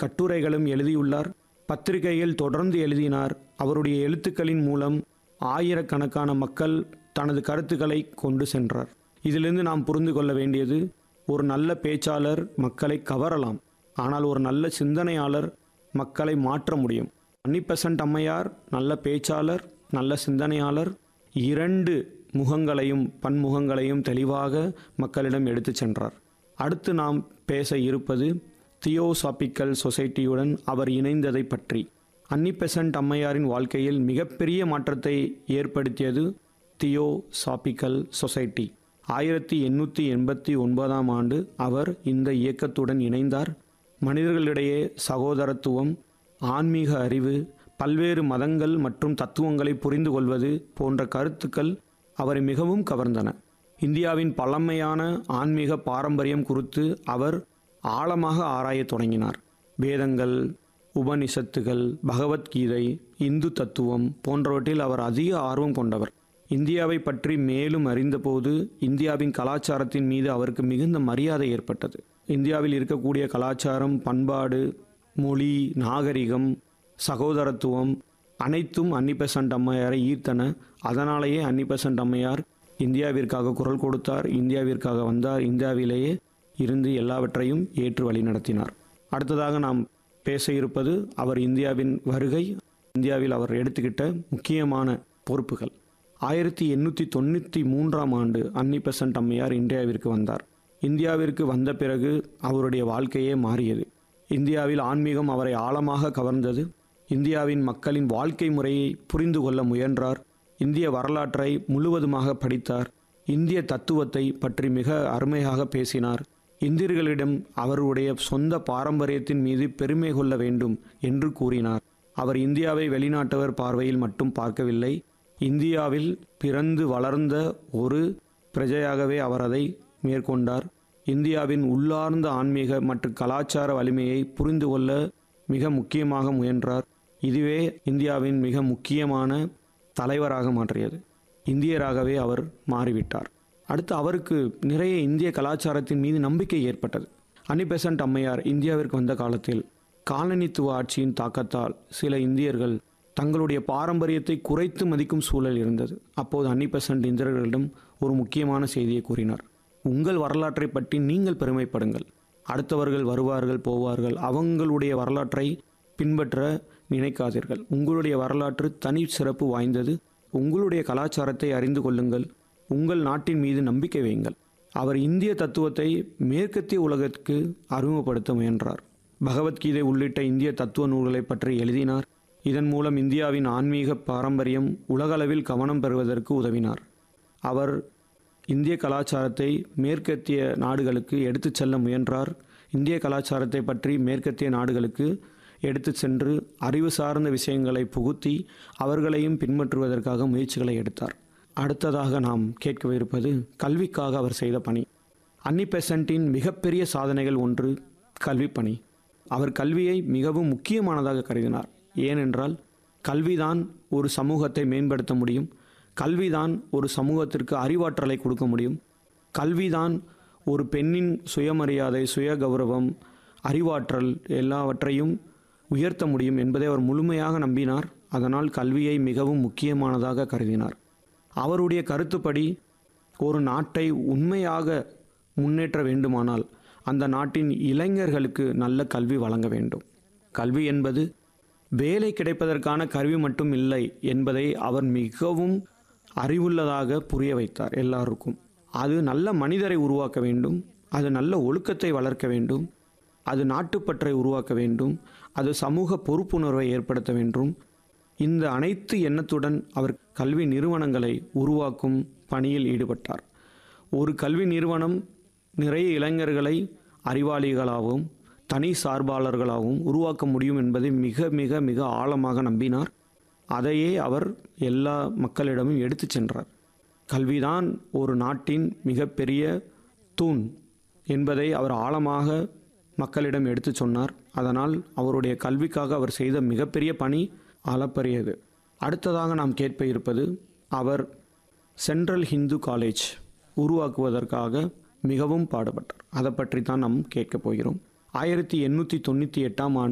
கட்டுரைகளும் எழுதியுள்ளார் பத்திரிகையில் தொடர்ந்து எழுதினார் அவருடைய எழுத்துக்களின் மூலம் ஆயிரக்கணக்கான மக்கள் தனது கருத்துக்களை கொண்டு சென்றார் இதிலிருந்து நாம் புரிந்து கொள்ள வேண்டியது ஒரு நல்ல பேச்சாளர் மக்களை கவரலாம் ஆனால் ஒரு நல்ல சிந்தனையாளர் மக்களை மாற்ற முடியும் அன்னி பெசன்ட் அம்மையார் நல்ல பேச்சாளர் நல்ல சிந்தனையாளர் இரண்டு முகங்களையும் பன்முகங்களையும் தெளிவாக மக்களிடம் எடுத்துச் சென்றார் அடுத்து நாம் பேச இருப்பது தியோசாபிக்கல் சொசைட்டியுடன் அவர் இணைந்ததை பற்றி அன்னி பெசன்ட் அம்மையாரின் வாழ்க்கையில் மிகப்பெரிய மாற்றத்தை ஏற்படுத்தியது தியோசாபிக்கல் சொசைட்டி ஆயிரத்தி எண்ணூற்றி எண்பத்தி ஒன்பதாம் ஆண்டு அவர் இந்த இயக்கத்துடன் இணைந்தார் மனிதர்களிடையே சகோதரத்துவம் ஆன்மீக அறிவு பல்வேறு மதங்கள் மற்றும் தத்துவங்களை புரிந்து கொள்வது போன்ற கருத்துக்கள் அவரை மிகவும் கவர்ந்தன இந்தியாவின் பழமையான ஆன்மீக பாரம்பரியம் குறித்து அவர் ஆழமாக ஆராயத் தொடங்கினார் வேதங்கள் உபனிஷத்துகள் பகவத்கீதை இந்து தத்துவம் போன்றவற்றில் அவர் அதிக ஆர்வம் கொண்டவர் இந்தியாவை பற்றி மேலும் அறிந்தபோது இந்தியாவின் கலாச்சாரத்தின் மீது அவருக்கு மிகுந்த மரியாதை ஏற்பட்டது இந்தியாவில் இருக்கக்கூடிய கலாச்சாரம் பண்பாடு மொழி நாகரிகம் சகோதரத்துவம் அனைத்தும் அன்னி பெசன்ட் அம்மையாரை ஈர்த்தன அதனாலேயே அன்னி பெசன்ட் அம்மையார் இந்தியாவிற்காக குரல் கொடுத்தார் இந்தியாவிற்காக வந்தார் இந்தியாவிலேயே இருந்து எல்லாவற்றையும் ஏற்று வழி நடத்தினார் அடுத்ததாக நாம் பேச இருப்பது அவர் இந்தியாவின் வருகை இந்தியாவில் அவர் எடுத்துக்கிட்ட முக்கியமான பொறுப்புகள் ஆயிரத்தி எண்ணூற்றி தொண்ணூற்றி மூன்றாம் ஆண்டு அன்னி பெசன்ட் அம்மையார் இந்தியாவிற்கு வந்தார் இந்தியாவிற்கு வந்த பிறகு அவருடைய வாழ்க்கையே மாறியது இந்தியாவில் ஆன்மீகம் அவரை ஆழமாக கவர்ந்தது இந்தியாவின் மக்களின் வாழ்க்கை முறையை புரிந்து கொள்ள முயன்றார் இந்திய வரலாற்றை முழுவதுமாக படித்தார் இந்திய தத்துவத்தை பற்றி மிக அருமையாக பேசினார் இந்தியர்களிடம் அவருடைய சொந்த பாரம்பரியத்தின் மீது பெருமை கொள்ள வேண்டும் என்று கூறினார் அவர் இந்தியாவை வெளிநாட்டவர் பார்வையில் மட்டும் பார்க்கவில்லை இந்தியாவில் பிறந்து வளர்ந்த ஒரு பிரஜையாகவே அவர் அதை மேற்கொண்டார் இந்தியாவின் உள்ளார்ந்த ஆன்மீக மற்றும் கலாச்சார வலிமையை புரிந்து கொள்ள மிக முக்கியமாக முயன்றார் இதுவே இந்தியாவின் மிக முக்கியமான தலைவராக மாற்றியது இந்தியராகவே அவர் மாறிவிட்டார் அடுத்து அவருக்கு நிறைய இந்திய கலாச்சாரத்தின் மீது நம்பிக்கை ஏற்பட்டது அன்னி பெசன்ட் அம்மையார் இந்தியாவிற்கு வந்த காலத்தில் காலனித்துவ ஆட்சியின் தாக்கத்தால் சில இந்தியர்கள் தங்களுடைய பாரம்பரியத்தை குறைத்து மதிக்கும் சூழல் இருந்தது அப்போது அன்னி பெசன்ட் இந்தியர்களிடம் ஒரு முக்கியமான செய்தியை கூறினார் உங்கள் வரலாற்றை பற்றி நீங்கள் பெருமைப்படுங்கள் அடுத்தவர்கள் வருவார்கள் போவார்கள் அவங்களுடைய வரலாற்றை பின்பற்ற நினைக்காதீர்கள் உங்களுடைய வரலாற்று தனி சிறப்பு வாய்ந்தது உங்களுடைய கலாச்சாரத்தை அறிந்து கொள்ளுங்கள் உங்கள் நாட்டின் மீது நம்பிக்கை வையுங்கள் அவர் இந்திய தத்துவத்தை மேற்கத்திய உலகத்திற்கு அறிமுகப்படுத்த முயன்றார் பகவத்கீதை உள்ளிட்ட இந்திய தத்துவ நூல்களை பற்றி எழுதினார் இதன் மூலம் இந்தியாவின் ஆன்மீக பாரம்பரியம் உலகளவில் கவனம் பெறுவதற்கு உதவினார் அவர் இந்திய கலாச்சாரத்தை மேற்கத்திய நாடுகளுக்கு எடுத்துச் செல்ல முயன்றார் இந்திய கலாச்சாரத்தை பற்றி மேற்கத்திய நாடுகளுக்கு எடுத்துச் சென்று அறிவு சார்ந்த விஷயங்களை புகுத்தி அவர்களையும் பின்பற்றுவதற்காக முயற்சிகளை எடுத்தார் அடுத்ததாக நாம் கேட்கவிருப்பது கல்விக்காக அவர் செய்த பணி அன்னி பெசன்ட்டின் மிகப்பெரிய சாதனைகள் ஒன்று கல்விப்பணி அவர் கல்வியை மிகவும் முக்கியமானதாக கருதினார் ஏனென்றால் கல்விதான் ஒரு சமூகத்தை மேம்படுத்த முடியும் கல்விதான் ஒரு சமூகத்திற்கு அறிவாற்றலை கொடுக்க முடியும் கல்விதான் ஒரு பெண்ணின் சுயமரியாதை சுய கௌரவம் அறிவாற்றல் எல்லாவற்றையும் உயர்த்த முடியும் என்பதை அவர் முழுமையாக நம்பினார் அதனால் கல்வியை மிகவும் முக்கியமானதாக கருதினார் அவருடைய கருத்துப்படி ஒரு நாட்டை உண்மையாக முன்னேற்ற வேண்டுமானால் அந்த நாட்டின் இளைஞர்களுக்கு நல்ல கல்வி வழங்க வேண்டும் கல்வி என்பது வேலை கிடைப்பதற்கான கல்வி மட்டும் இல்லை என்பதை அவர் மிகவும் அறிவுள்ளதாக புரிய வைத்தார் எல்லாருக்கும் அது நல்ல மனிதரை உருவாக்க வேண்டும் அது நல்ல ஒழுக்கத்தை வளர்க்க வேண்டும் அது நாட்டுப்பற்றை உருவாக்க வேண்டும் அது சமூக பொறுப்புணர்வை ஏற்படுத்த வேண்டும் இந்த அனைத்து எண்ணத்துடன் அவர் கல்வி நிறுவனங்களை உருவாக்கும் பணியில் ஈடுபட்டார் ஒரு கல்வி நிறுவனம் நிறைய இளைஞர்களை அறிவாளிகளாகவும் தனி சார்பாளர்களாகவும் உருவாக்க முடியும் என்பதை மிக மிக மிக ஆழமாக நம்பினார் அதையே அவர் எல்லா மக்களிடமும் எடுத்துச் சென்றார் கல்விதான் ஒரு நாட்டின் மிகப்பெரிய தூண் என்பதை அவர் ஆழமாக மக்களிடம் எடுத்துச் சொன்னார் அதனால் அவருடைய கல்விக்காக அவர் செய்த மிகப்பெரிய பணி அளப்பரியது அடுத்ததாக நாம் கேட்ப இருப்பது அவர் சென்ட்ரல் ஹிந்து காலேஜ் உருவாக்குவதற்காக மிகவும் பாடுபட்டார் அதை பற்றி தான் நாம் கேட்கப் போகிறோம் ஆயிரத்தி எண்ணூற்றி தொண்ணூற்றி எட்டாம் ஆண்டு